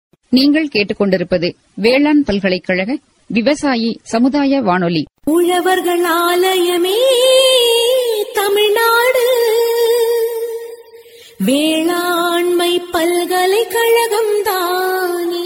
நீங்கள் கேட்டுக்கொண்டிருப்பது வேளாண் பல்கலைக்கழக விவசாயி சமுதாய வானொலி உழவர்கள் ஆலயமே தமிழ்நாடு வேளாண்மை பல்கலைக்கழகம் தானே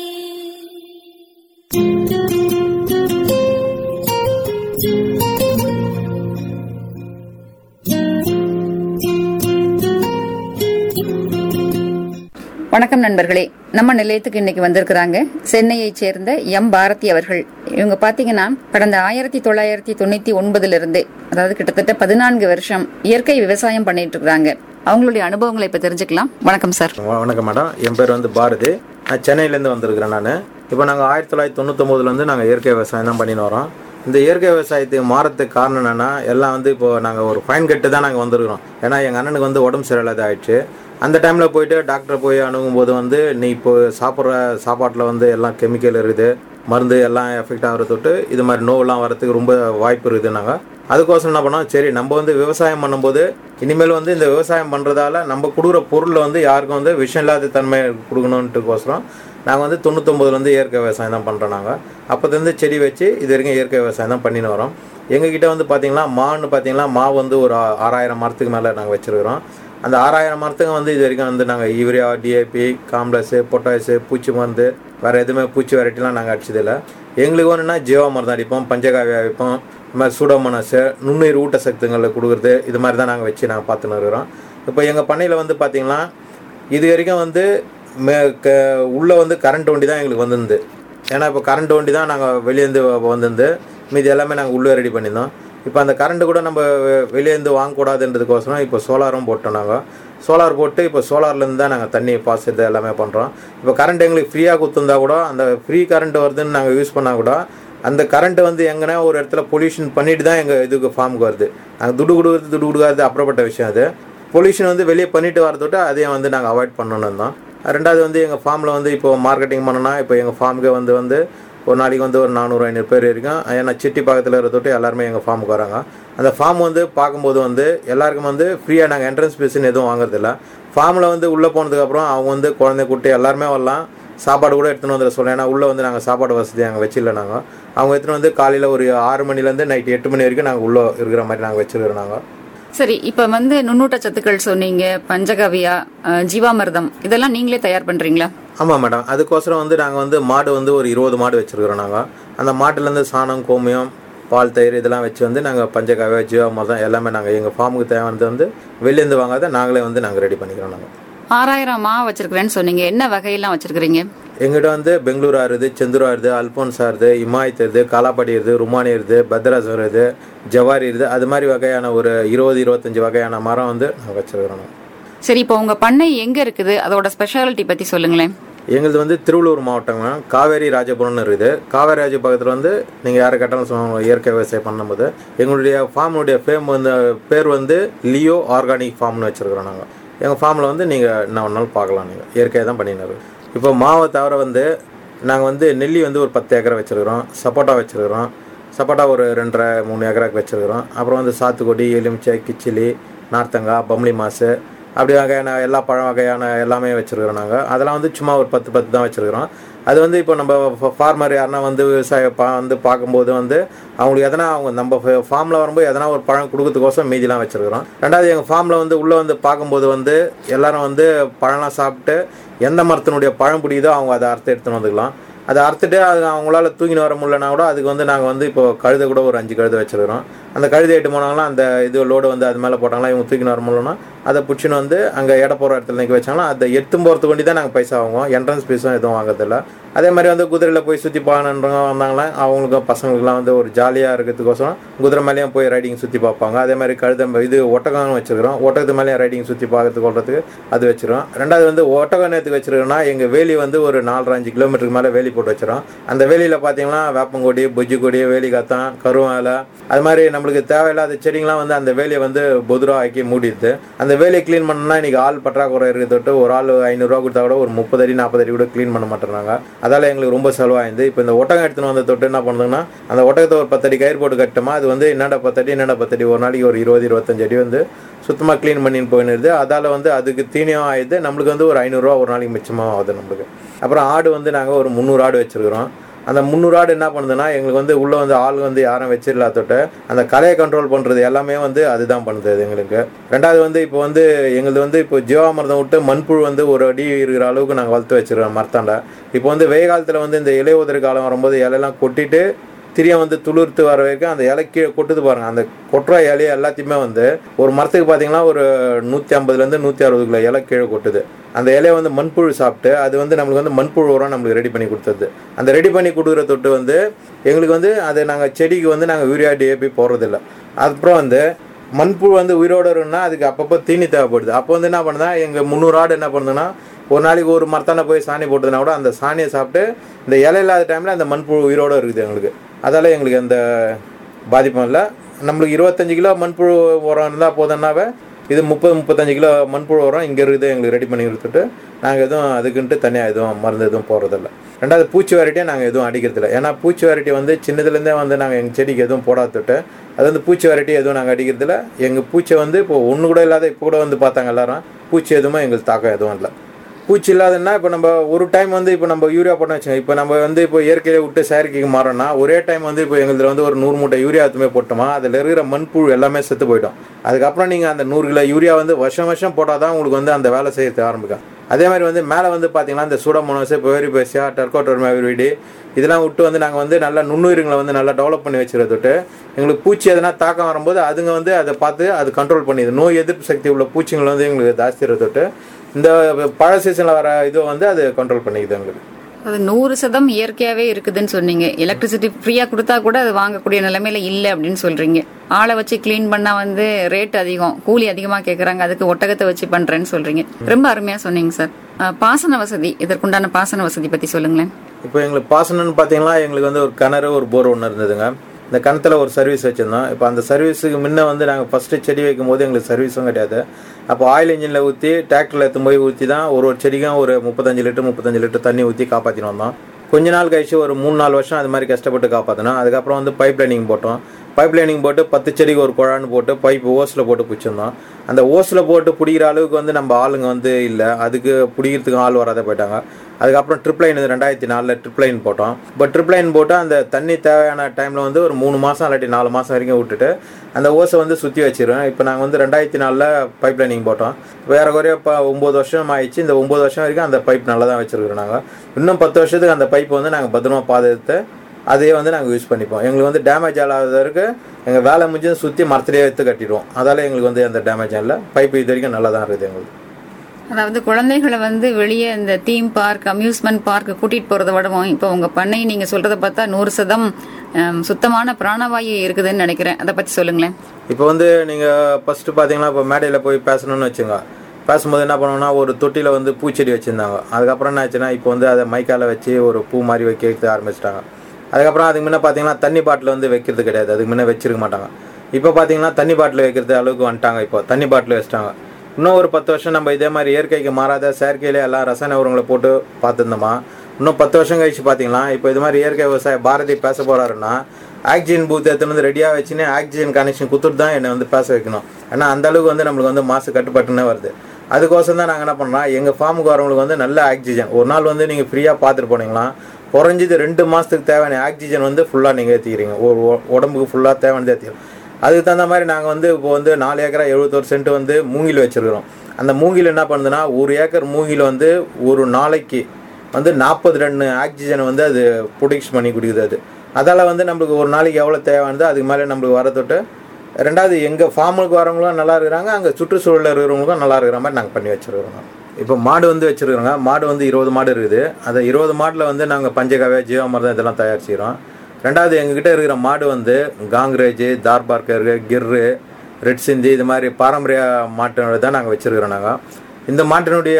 வணக்கம் நண்பர்களே நம்ம நிலையத்துக்கு இன்னைக்கு வந்திருக்கிறாங்க சென்னையைச் சேர்ந்த எம் பாரதி அவர்கள் இவங்க பாத்தீங்கன்னா கடந்த ஆயிரத்தி தொள்ளாயிரத்தி தொண்ணூத்தி ஒன்பதுல இருந்து அதாவது கிட்டத்தட்ட பதினான்கு வருஷம் இயற்கை விவசாயம் பண்ணிட்டு இருக்காங்க அவங்களுடைய அனுபவங்களை இப்ப தெரிஞ்சுக்கலாம் வணக்கம் சார் வ- வணக்கம் மேடம் என் பேர் வந்து பாரதி நான் சென்னையிலேருந்து வந்திருக்கிறேன் நான் இப்போ நாங்கள் ஆயிரத்தி தொள்ளாயிரத்தி தொண்ணூத்தொம்போதுலேருந்து நாங்கள் இயற்கை விவசாயம் தான் பண்ணின்னு வரோம் இந்த இயற்கை விவசாயத்துக்கு மாறத்துக்கு காரணம் என்னென்னா எல்லாம் வந்து இப்போ நாங்கள் ஒரு ஃபைன் கட்டு தான் நாங்கள் வந்திருக்கிறோம் ஏன்னா எங்கள் அண்ணனுக்கு வந்து உடம்பு சரியில்லாத ஆயிடுச்சு அந்த டைமில் போயிட்டு டாக்டர் போய் அணுகும் போது வந்து நீ இப்போ சாப்பிட்ற சாப்பாட்டில் வந்து எல்லாம் கெமிக்கல் இருக்குது மருந்து எல்லாம் எஃபெக்ட் ஆகிற தொட்டு இது மாதிரி நோவெல்லாம் வரதுக்கு ரொம்ப வாய்ப்பு இருக்குது நாங்கள் அதுக்கோசரம் என்ன பண்ணோம் சரி நம்ம வந்து விவசாயம் பண்ணும்போது இனிமேல் வந்து இந்த விவசாயம் பண்ணுறதால நம்ம கொடுக்குற பொருளில் வந்து யாருக்கும் வந்து விஷம் இல்லாத தன்மை கொடுக்கணுன்ட்டுக்கோசரம் நாங்கள் வந்து தொண்ணூத்தொம்பதுல வந்து இயற்கை விவசாயம் தான் பண்ணுறோம் நாங்கள் அப்போதுலேருந்து செடி வச்சு இது வரைக்கும் இயற்கை விவசாயம் தான் பண்ணின்னு வரோம் எங்ககிட்ட வந்து பார்த்தீங்கன்னா மான்னு பார்த்தீங்கன்னா மா வந்து ஒரு ஆ- ஆறாயிரம் மரத்துக்கு மேலே நாங்கள் வச்சுருக்கிறோம் அந்த ஆறாயிரம் மரத்துக்கு வந்து இது வரைக்கும் வந்து நாங்கள் யூரியா டிஏபி காம்ப்ளெக்ஸு பொட்டாசு பூச்சி மருந்து வேறு எதுவுமே பூச்சி வெரைட்டிலாம் நாங்கள் அடிச்சதில்லை எங்களுக்கு ஒன்றுனா ஜீவா மருந்து அடிப்போம் பஞ்சகாவியா வைப்போம் இது மாதிரி சூடோமோனாஸு நுண்ணுயிர் ஊட்டச்சத்துங்களை கொடுக்குறது இது மாதிரி தான் நாங்கள் வச்சு நாங்கள் பார்த்துன்னு இருக்கிறோம் இப்போ எங்கள் பண்ணையில் வந்து பார்த்தீங்கன்னா இது வரைக்கும் வந்து மே க உள்ளே வந்து கரண்ட் வண்டி தான் எங்களுக்கு வந்திருந்து ஏன்னா இப்போ கரண்ட் வண்டி தான் நாங்கள் வெளியேந்து வந்திருந்து மீதி எல்லாமே நாங்கள் உள்ளே ரெடி பண்ணியிருந்தோம் இப்போ அந்த கரண்ட் கூட நம்ம வெ- வெளியேந்து வாங்கக்கூடாதுன்றதுக்கோசரம் இப்போ சோலாரும் போட்டோம் நாங்கள் சோலார் போட்டு இப்போ சோலார்லேருந்து தான் நாங்கள் தண்ணி பாய்ச்சது எல்லாமே பண்ணுறோம் இப்போ கரண்ட் எங்களுக்கு ஃப்ரீயாக கொடுத்துருந்தா கூட அந்த ஃப்ரீ கரண்ட் வருதுன்னு நாங்கள் யூஸ் பண்ணால் கூட அந்த கரண்ட் வந்து எங்கன்னா ஒரு இடத்துல பொல்யூஷன் பண்ணிட்டு தான் எங்கள் இதுக்கு ஃபார்முக்கு வருது நாங்கள் துடு கொடுக்குறது துடு கொடுக்காது அப்புறப்பட்ட விஷயம் அது பொல்யூஷன் வந்து வெளியே பண்ணிட்டு வரதோட்ட அதையும் வந்து நாங்கள் அவாய்ட் பண்ணணும் தான் ரெண்டாவது வந்து எங்கள் ஃபார்மில் வந்து இப்போ மார்க்கெட்டிங் பண்ணோன்னா இப்போ எங்கள் ஃபார்முக்கு வந்து வந்து ஒரு நாளைக்கு வந்து ஒரு நானூறு ஐநூறு பேர் இருக்கும் ஏன்னா சிட்டி பக்கத்தில் இருக்கிறதோட்டு எல்லாருமே எங்கள் ஃபார்முக்கு வராங்க அந்த ஃபார்ம் வந்து பார்க்கும்போது வந்து எல்லாருக்கும் வந்து ஃப்ரீயாக நாங்கள் என்ட்ரன்ஸ் ஃபீஸ்னு எதுவும் வாங்குறதில்ல ஃபார்மில் வந்து உள்ளே போனதுக்கப்புறம் அவங்க வந்து குழந்தை குட்டி எல்லாருமே வரலாம் சாப்பாடு கூட எடுத்துன்னு வந்துட சொல்ல ஏன்னா உள்ளே வந்து நாங்கள் சாப்பாடு வசதி நாங்கள் வச்சிடல நாங்கள் அவங்க எடுத்துன்னு வந்து காலையில் ஒரு ஆறு மணிலேருந்து நைட் எட்டு மணி வரைக்கும் நாங்கள் உள்ளே இருக்கிற மாதிரி நாங்கள் வச்சிருக்கிறோம் நாங்கள் சரி இப்ப வந்து நுண்ணூட்ட சத்துக்கள் சொன்னீங்க பஞ்சகவியா அஹ், ஜீவாமிர்தம் இதெல்லாம் நீங்களே தயார் பண்றீங்களா ஆமாம் மேடம் அதுக்கோசரம் வந்து நாங்கள் வந்து மாடு வந்து ஒரு இருபது மாடு வச்சுருக்கிறோம் நாங்கள் அந்த மாட்டுலேருந்து சாணம் கோமியம் பால் தயிர் இதெல்லாம் வச்சு வந்து நாங்கள் பஞ்சகாவை ஜீவாமிர்தம் எல்லாமே நாங்கள் எங்கள் ஃபார்முக்கு தேவையானது வந்து வெளியேந்து வாங்காத நாங்களே வந்து நாங்கள் ரெடி பண்ணிக்கிறோம் நாங்கள் ஆறாயிரம் மா வச்சிருக்கிறேன்னு சொன்னீங்க என்ன வகையெல்லாம் வச்சிருக்கிறீங்க எங்கிட்ட வந்து பெங்களூர் ஆறுது செந்தூர் ஆறுது அல்போன்ஸ் ஆறுது இமாயத் இருக்குது காலாப்பாடி இருக்குது ருமானி இருக்குது பத்ராஸ் இருக்குது ஜவாரி இருக்குது அது மாதிரி வகையான ஒரு இருபது இருபத்தஞ்சி வகையான மரம் வந்து நாங்கள் வச்சுருக்கிறோம் சரி இப்போ உங்க பண்ணை எங்க இருக்குது அதோட ஸ்பெஷாலிட்டி பத்தி சொல்லுங்களேன் எங்களுது வந்து திருவள்ளூர் மாவட்டங்க காவேரி ராஜபுரம்னு இருக்குது காவேரி ராஜ பக்கத்தில் வந்து நீங்கள் யாரை கேட்டாலும் சொல்லுவாங்க இயற்கை விவசாயம் பண்ணும்போது எங்களுடைய ஃபார்முடைய ஃபேம் வந்து பேர் வந்து லியோ ஆர்கானிக் ஃபார்ம்னு வச்சுருக்கிறோம் நாங்கள் எங்கள் ஃபார்மில் வந்து நீங்கள் என்ன வேணாலும் பார்க்கலாம் நீங்கள் இயற்கையாக தான் பண்ணினாரு இப்போ மாவை தவிர வந்து நாங்கள் வந்து நெல்லி வந்து ஒரு பத்து ஏக்கரை வச்சுருக்கிறோம் சப்போட்டா வச்சுருக்கிறோம் சப்போட்டா ஒரு ரெண்டரை மூணு ஏக்கராக்கு வச்சுருக்கிறோம் அப்புறம் வந்து சாத்துக்குடி எலுமிச்சை கிச்சிலி நார்த்தங்காய் பம்ளி மாசு அப்படி வகையான எல்லா பழம் வகையான எல்லாமே வச்சுருக்கிறோம் நாங்கள் அதெல்லாம் வந்து சும்மா ஒரு பத்து பத்து தான் வச்சுருக்கிறோம் அது வந்து இப்போ நம்ம ஃபார்மர் யாருன்னா வந்து விவசாய பா வந்து பார்க்கும்போது வந்து அவங்களுக்கு எதனா அவங்க நம்ம ஃபார்மில் வரும்போது எதனா ஒரு பழம் கொடுக்கறதுக்கோசம் மீதிலாம் வச்சுருக்கிறோம் ரெண்டாவது எங்கள் ஃபார்மில் வந்து உள்ளே வந்து பார்க்கும்போது வந்து எல்லாரும் வந்து பழம்லாம் சாப்பிட்டு எந்த மரத்தினுடைய பழம் பிடிக்குதோ அவங்க அதை அறுத்து எடுத்துன்னு வந்துக்கலாம் அதை அறுத்துட்டு அது அவங்களால தூக்கின்னு வர முடியலனா கூட அதுக்கு வந்து நாங்கள் வந்து இப்போ கழுதை கூட ஒரு அஞ்சு கழுதை வச்சிருக்கிறோம் அந்த கழுதை எட்டு போனாங்கன்னா அந்த இது லோடு வந்து அது மேலே போட்டாங்களா இவங்க தூக்கின்னு வர முடியலன்னா அதை பிடிச்சின்னு வந்து அங்கே எடை போகிற இடத்துல நிற்க வச்சாங்கன்னா அதை எடுத்தும் போகிறதுக்கு வேண்டி தான் நாங்கள் பைசா வாங்குவோம் என்ட்ரன்ஸ் ஃபீஸும் எதுவும் வாங்குறதில்ல அதே மாதிரி வந்து குதிரையில் போய் சுற்றி பார்க்கணுன்றவங்க வந்தாங்களா அவங்களுக்கும் பசங்களுக்குலாம் வந்து ஒரு ஜாலியாக இருக்கிறதுக்கோசரம் குதிரை மேலேயும் போய் ரைடிங் சுற்றி பார்ப்பாங்க அதே மாதிரி கழுதை இது ஒட்டகம் வச்சிருக்கிறோம் ஒட்டகத்து மேலேயும் ரைடிங் சுற்றி பார்க்கறதுக்கு கொள்றதுக்கு அது வச்சிருக்கோம் ரெண்டாவது வந்து ஒட்டகம் நேற்றுக்கு வச்சிருக்கோம்னா எங்கள் வேலி வந்து ஒரு நாலரை அஞ்சு கிலோமீட்டருக்கு மேலே வேலி போட்டு வச்சிரும் அந்த வேலியில் பார்த்தீங்கன்னா வேப்பங்கொடி புஜ்ஜி கொடி வேலி காத்தான் கருவேலை அது மாதிரி நம்மளுக்கு தேவையில்லாத செடிங்களாம் வந்து அந்த வேலியை வந்து பொதுரா ஆக்கி மூடிடுது அந்த வேலியை க்ளீன் பண்ணணும்னா இன்னைக்கு ஆள் பற்றாக்குறை இருக்கிறதொட்டு ஒரு ஆள் ஐநூறுரூவா கொடுத்தா கூட ஒரு முப்பது அடி நாற்பது அடி கூட க்ளீன் பண்ண மாட்டேறாங்க அதால் எங்களுக்கு ரொம்ப செலவாயிருந்து இப்போ இந்த ஒட்டகம் எடுத்துன்னு வந்த தொட்டு என்ன பண்ணுதுன்னா அந்த ஒட்டகத்தை ஒரு பத்தடி கயிறு போட்டு கட்டமா அது வந்து என்னடா பத்தடி என்னடா பத்தடி ஒரு நாளைக்கு ஒரு இருபது இருபத்தஞ்சு அடி வந்து சுத்தமாக க்ளீன் பண்ணின்னு போயிடுது அதால் வந்து அதுக்கு தீனியும் ஆயிடுது நம்மளுக்கு வந்து ஒரு ஐநூறுரூவா ஒரு நாளைக்கு மிச்சமாக ஆகுது நம்மளுக்கு அப்புறம் ஆடு வந்து நாங்கள் ஒரு முந்நூறு ஆடு வச்சுருக்கிறோம் அந்த முந்நூறு ஆடு என்ன பண்ணுதுன்னா எங்களுக்கு வந்து உள்ளே வந்து ஆள் வந்து யாரும் வச்சிடலாத்தொட்டு அந்த கலையை கண்ட்ரோல் பண்ணுறது எல்லாமே வந்து அதுதான் பண்ணுது அது எங்களுக்கு ரெண்டாவது வந்து இப்போ வந்து எங்களுது வந்து இப்போ ஜீவாமிர்தம் விட்டு மண்புழு வந்து ஒரு அடி இருக்கிற அளவுக்கு நாங்கள் வளர்த்து வச்சிருக்கோம் மரத்தாண்ட இப்போ வந்து வெயில் காலத்தில் வந்து இந்த இலையுதிர் காலம் வரும்போது இலையெல்லாம் கொட்டிட்டு திரியம் வந்து துளிர்த்து வர வரைக்கும் அந்த இலை கீழே கொட்டுது பாருங்க அந்த கொட்டுற இலையை எல்லாத்தையுமே வந்து ஒரு மரத்துக்கு பார்த்தீங்கன்னா ஒரு நூற்றி ஐம்பதுலேருந்து நூற்றி அறுபது கிலோ இலை கீழே கொட்டுது அந்த இலையை வந்து மண்புழு சாப்பிட்டு அது வந்து நம்மளுக்கு வந்து மண்புழு உரம் நம்மளுக்கு ரெடி பண்ணி கொடுத்தது அந்த ரெடி பண்ணி கொடுக்குற தொட்டு வந்து எங்களுக்கு வந்து அது நாங்கள் செடிக்கு வந்து நாங்கள் யூரியா டிஏபி போடுறதில்ல அதுக்கப்புறம் வந்து மண்புழு வந்து உயிரோடு இருக்குன்னா அதுக்கு அப்பப்போ தீனி தேவைப்படுது அப்போ வந்து என்ன பண்ணுதா எங்கள் முந்நூறு ஆடு என்ன பண்ணுதுன்னா ஒரு நாளைக்கு ஒரு மரத்தான போய் சாணி போட்டதுனா கூட அந்த சாணியை சாப்பிட்டு இந்த இலை இல்லாத டைமில் அந்த மண்புழு உயிரோடு இருக்குது எங்களுக்கு அதால் எங்களுக்கு எந்த பாதிப்பும் இல்லை நம்மளுக்கு இருபத்தஞ்சு கிலோ மண்புழு உரம் இருந்தால் போதும்னாவே இது முப்பது முப்பத்தஞ்சு கிலோ மண்புழு உரம் இங்கே இருக்குது எங்களுக்கு ரெடி பண்ணி கொடுத்துட்டு நாங்கள் எதுவும் அதுக்குன்ட்டு தனியாக எதுவும் மருந்து எதுவும் போடுறதில்ல ரெண்டாவது பூச்சி வெரைட்டியை நாங்கள் எதுவும் அடிக்கிறதில்ல ஏன்னா பூச்சி வெரைட்டி வந்து சின்னதுலேருந்தே வந்து நாங்கள் எங்கள் செடிக்கு எதுவும் போடாதுட்டு அது வந்து பூச்சி வெரைட்டி எதுவும் நாங்கள் அடிக்கிறதில்ல எங்கள் பூச்சி வந்து இப்போ ஒன்று கூட இல்லாத இப்போ கூட வந்து பார்த்தாங்க எல்லாரும் பூச்சி எதுவுமே எங்களுக்கு தாக்கம் எதுவும் இல்லை பூச்சி இல்லாதன்னா இப்போ நம்ம ஒரு டைம் வந்து இப்போ நம்ம யூரியா போட்டோம் வச்சுக்கோங்க இப்போ நம்ம வந்து இப்போ இயற்கையை விட்டு செயற்கைக்கு மாறோம்னா ஒரே டைம் வந்து இப்போ எங்களுக்கு வந்து ஒரு நூறு மூட்டை யூரியா எதுவுமே போட்டோமா அதில் இருக்கிற மண்புழு எல்லாமே செத்து போயிடும் அதுக்கப்புறம் நீங்கள் அந்த நூறு கிலோ யூரியா வந்து வருஷம் வருஷம் போட்டால் தான் உங்களுக்கு வந்து அந்த வேலை செய்யறது ஆரம்பிக்கும் அதே மாதிரி வந்து மேலே வந்து பார்த்தீங்கன்னா இந்த சூடமோனோஸ் பெவரிபேசியா டர்கோட்டர்மேவிடி இதெல்லாம் விட்டு வந்து நாங்கள் வந்து நல்லா நுண்ணுயிரிங்களை வந்து நல்லா டெவலப் பண்ணி வச்சுருந்துட்டு எங்களுக்கு பூச்சி எதனா தாக்கம் வரும்போது அதுங்க வந்து அதை பார்த்து அது கண்ட்ரோல் பண்ணிது நோய் எதிர்ப்பு சக்தி உள்ள பூச்சிங்களை வந்து எங்களுக்கு ஜாஸ்தி தொட்டு இந்த பழ சீசனில் வர இதுவை வந்து அது கண்ட்ரோல் பண்ணிக்குது எங்களுக்கு அது நூறு சதம் இயற்கையாவே இருக்குதுன்னு சொன்னீங்க எலக்ட்ரிசிட்டி ஃப்ரீயா கொடுத்தா கூட அது வாங்கக்கூடிய நிலைமையில இல்ல அப்படின்னு சொல்றீங்க ஆளை வச்சு க்ளீன் பண்ணா வந்து ரேட் அதிகம் கூலி அதிகமா கேக்குறாங்க அதுக்கு ஒட்டகத்தை வச்சு பண்றேன்னு சொல்றீங்க ரொம்ப அருமையா சொன்னீங்க சார் அஹ், பாசன வசதி இதற்குண்டான பாசன வசதி பத்தி சொல்லுங்களேன் இப்போ எங்களுக்கு பாசனம்னு பார்த்தீங்கன்னா எங்களுக்கு வந்து ஒரு கிணறு ஒரு போர் ஒன்று இருந்ததுங்க இந்த கிணத்துல ஒரு சர்வீஸ் வச்சுருந்தோம் இப்போ அந்த சர்வீஸுக்கு முன்ன வந்து நாங்கள் ஃபஸ்ட்டு செடி வைக்கும் போது எங்களுக்கு சர்வீஸும் கிடையாது அப்போ ஆயில் இன்ஜினில் ஊற்றி டிராக்டரில் எடுத்து போய் ஊற்றி தான் ஒரு ஒரு செடிக்கும் ஒரு முப்பத்தஞ்சு லிட்டர் முப்பத்தஞ்சு லிட்டர் தண்ணி ஊற்றி காப்பாற்றின்னு வந்தோம் கொஞ்ச நாள் கழிச்சு ஒரு மூணு நாலு வருஷம் அது மாதிரி கஷ்டப்பட்டு காப்பாற்றினோம் அதுக்கப்புறம் வந்து பைப் லைனிங் போட்டோம் பைப் லைனிங் போட்டு பத்து செடிக்கு ஒரு குழான்னு போட்டு பைப் ஓஸில் போட்டு பிடிச்சிருந்தோம் அந்த ஓஸில் போட்டு பிடிக்கிற அளவுக்கு வந்து நம்ம ஆளுங்க வந்து இல்லை அதுக்கு பிடிக்கிறதுக்கு ஆள் வராத போயிட்டாங்க அதுக்கப்புறம் ட்ரிப் லைன் ரெண்டாயிரத்தி நாலில் ட்ரிப் லைன் போட்டோம் இப்போ ட்ரிப் லைன் போட்டு அந்த தண்ணி தேவையான டைமில் வந்து ஒரு மூணு மாதம் இல்லாட்டி நாலு மாதம் வரைக்கும் விட்டுட்டு அந்த ஓஸை வந்து சுற்றி வச்சிருவேன் இப்போ நாங்கள் வந்து ரெண்டாயிரத்தி நாலில் பைப் லைனிங் போட்டோம் வேற குறைய இப்போ ஒம்பது வருஷம் ஆயிடுச்சு இந்த ஒம்பது வருஷம் வரைக்கும் அந்த பைப் நல்லா தான் வச்சிருக்கிறோம் நாங்கள் இன்னும் பத்து வருஷத்துக்கு அந்த பைப் வந்து நாங்கள் பத்திரமா பாதுகாத்து அதையே வந்து நாங்கள் யூஸ் பண்ணிப்போம் எங்களுக்கு வந்து டேமேஜ் ஆகாதவருக்கு எங்கள் வேலை முடிஞ்சு சுற்றி மரத்துலேயே எடுத்து கட்டிடுவோம் அதால் எங்களுக்கு வந்து அந்த டேமேஜ் இல்லை பைப் இது வரைக்கும் நல்லா தான் இருக்குது எங்களுக்கு அதாவது குழந்தைகளை வந்து வெளியே இந்த தீம் பார்க் அம்யூஸ்மெண்ட் பார்க் கூட்டிட்டு போறதை விடவும் இப்போ உங்க பண்ணை நீங்க சொல்றத பார்த்தா நூறு சதம் ஹம், சுத்தமான பிராணவாயு இருக்குதுன்னு நினைக்கிறேன் அதை பத்தி சொல்லுங்களேன் இப்போ வந்து நீங்கள் ஃபஸ்ட்டு பார்த்தீங்கன்னா இப்போ மேடையில் போய் பேசணும்னு வச்சுங்க பேசும்போது என்ன பண்ணுவோம்னா ஒரு தொட்டியில் வந்து பூச்செடி வச்சுருந்தாங்க அதுக்கப்புறம் என்ன ஆச்சுன்னா இப்போ வந்து அதை மைக்கால வச்சு ஒரு பூ மாதிரி வைக்க ஆரம்பிச்சிட்டாங்க அதுக்கப்புறம் அதுக்கு முன்னே பார்த்தீங்கன்னா தண்ணி பாட்டில் வந்து வைக்கிறது கிடையாது அதுக்கு முன்னே வச்சிருக்க மாட்டாங்க இப்போ பார்த்தீங்கன்னா தண்ணி பாட்டில் வைக்கிறது அளவுக்கு வந்துட்டாங்க இப்போ தண்ணி பாட்டில் வச்சிட்டாங்க இன்னும் ஒரு பத்து வருஷம் நம்ம இதே மாதிரி இயற்கைக்கு மாறாத செயற்கையிலே எல்லாம் ரசாயன உரங்களை போட்டு பார்த்துருந்தோமா இன்னும் பத்து வருஷம் கழிச்சு பார்த்தீங்கன்னா இப்போ இது மாதிரி இயற்கை விவசாய பாரதி பேச போறாருன்னா ஆக்சிஜன் பூத் எடுத்துன்னு வந்து ரெடியாக வச்சுன்னு ஆக்சிஜன் கனெக்ஷன் கொடுத்துட்டு தான் என்னை வந்து பேச வைக்கணும் ஏன்னா அந்த அளவுக்கு வந்து நம்மளுக்கு வந்து மாசு கட்டுப்பட்டுன்னே வருது அதுக்கோசம் தான் நாங்கள் என்ன பண்ணோம் எங்கள் ஃபார்முக்கு வரவங்களுக்கு வந்து நல்ல ஆக்சிஜன் ஒரு நாள் வந்து நீங்கள் ஃப்ரீயாக பார்த்துட்டு போனீங்களா குறைஞ்சது ரெண்டு மாதத்துக்கு தேவையான ஆக்சிஜன் வந்து ஃபுல்லாக நீங்கள் ஏற்றிக்கிறீங்க ஒரு உ- உடம்புக்கு ஃபுல்லாக தேவையானது ஏற்றிக்கிறோம் அதுக்கு தகுந்த மாதிரி நாங்கள் வந்து இப்போ வந்து நாலு ஏக்கரா எழுபத்தோரு சென்ட் வந்து மூங்கில் வச்சிருக்கிறோம் அந்த மூங்கில் என்ன பண்ணுதுன்னா ஒரு ஏக்கர் மூங்கில் வந்து ஒரு நாளைக்கு வந்து நாற்பது டன் ஆக்சிஜனை வந்து அது ப்ரொடியூஸ் பண்ணி கொடுக்குது அது அதால் வந்து நம்மளுக்கு ஒரு நாளைக்கு எவ்வளோ தேவையானதோ அதுக்கு மேலே நம்மளுக்கு வர தொட்டு ரெண்டாவது எங்கள் ஃபார்முக்கு வரவங்களும் நல்லா இருக்கிறாங்க அங்கே சுற்றுச்சூழலில் இருக்கிறவங்களுக்கும் நல்லா இருக்கிற மாதிரி நாங்கள் பண்ணி வச்சுருக்கிறோம் இப்போ மாடு வந்து வச்சுருக்கிறோங்க மாடு வந்து இருபது மாடு இருக்குது அந்த இருபது மாடில் வந்து நாங்கள் பஞ்சகாவியா ஜீவாமிர்தம் இதெல்லாம் தயாரிச்சுக்கிறோம் ரெண்டாவது எங்ககிட்ட இருக்கிற மாடு வந்து காங்கிரேஜ் தார்பார்க்கர் கிர்ரு ரெட் சிந்தி இது மாதிரி பாரம்பரிய மாட்டினோட தான் நாங்கள் வச்சுருக்கிறோம் நாங்கள் இந்த மாட்டினுடைய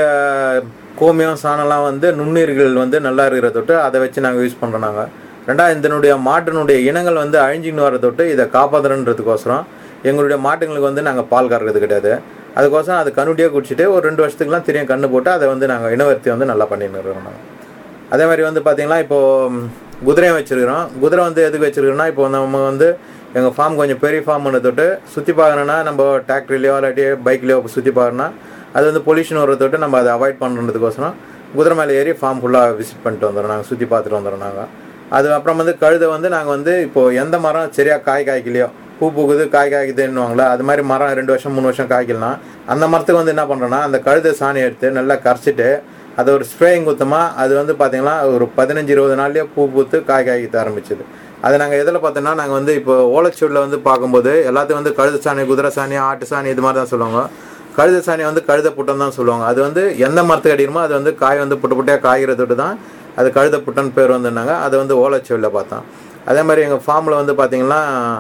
கோமியம் சாணம்லாம் வந்து நுண்ணுயிர்கள் வந்து நல்லா இருக்கிற தொட்டு அதை வச்சு நாங்கள் யூஸ் பண்ணுறோம் நாங்கள் ரெண்டாவது இதனுடைய மாட்டினுடைய இனங்கள் வந்து அழிஞ்சின்னு வர தொட்டு இதை காப்பாற்றுறன்றதுக்கோசரம் எங்களுடைய மாட்டுங்களுக்கு வந்து நாங்கள் பால் கறக்கிறது கிடையாது அதுக்கோசரம் அது கண்ணுட்டியே குடிச்சிட்டு ஒரு ரெண்டு வருஷத்துக்குலாம் தெரியும் கண்ணு போட்டு அதை வந்து நாங்கள் இனவர்த்தி வந்து நல்லா பண்ணின்னு இருக்கிறோம் நாங்கள் அதே மாதிரி வந்து பார்த்தீங்கன்னா இப்போ ம், குதிரையும் வச்சிருக்கிறோம் குதிரை வந்து எதுக்கு வச்சிருக்கிறோம்னா இப்போ நம்ம வந்து எங்கள் ஃபார்ம் கொஞ்சம் பெரிய ஃபார்ம் பண்ண தொட்டு சுற்றி பார்க்கணுன்னா நம்ம டிராக்டர்லையோ இல்லாட்டி பைக்லையோ சுற்றி பார்க்கணுன்னா அது வந்து பொல்யூஷன் வர தொட்டு நம்ம அதை அவாய்ட் பண்ணுறதுக்கோசரம் குதிரை மேலே ஏறி ஃபார்ம் ஃபுல்லாக விசிட் பண்ணிட்டு வந்துடுறோம் நாங்கள் சுற்றி பார்த்துட்டு வந்துடுறோம் நாங்கள் அது அப்புறம் வந்து கழுதை வந்து நாங்கள் வந்து இப்போது எந்த மரம் சரியாக காய் காய்க்கலையோ பூ பூக்குது காய் காய்க்குதுன்னுவாங்களே அது மாதிரி மரம் ரெண்டு வருஷம் மூணு வருஷம் காய்க்கலாம் அந்த மரத்துக்கு வந்து என்ன பண்ணுறோன்னா அந்த கழுதை சாணி எடுத்து நல்லா கரைச்சிட்டு அது ஒரு ஸ்ப்ரேயிங் குத்தமா அது வந்து பார்த்தீங்கன்னா ஒரு பதினஞ்சு இருபது நாள்லயே பூ பூத்து காய் காய்க்க ஆரம்பிச்சது அதை நாங்கள் எதில் பார்த்தோன்னா நாங்கள் வந்து இப்போ ஓலைச்சூடில் வந்து பார்க்கும்போது எல்லாத்தையும் வந்து கழுத சாணி குதிரை சாணி ஆட்டு சாணி இது மாதிரி தான் சொல்லுவாங்க கழுத சாணி வந்து கழுத புட்டம் தான் சொல்லுவாங்க அது வந்து எந்த மரத்துக்கு அடிக்குமோ அது வந்து காய் வந்து புட்டு புட்டையாக காய்கிறதோடு தான் அது கழுத புட்டன் பேர் வந்துனாங்க அதை வந்து ஓலைச்சூடில் பார்த்தோம் அதே மாதிரி எங்கள் ஃபார்மில் வந்து பார்த்தீங்கன்னா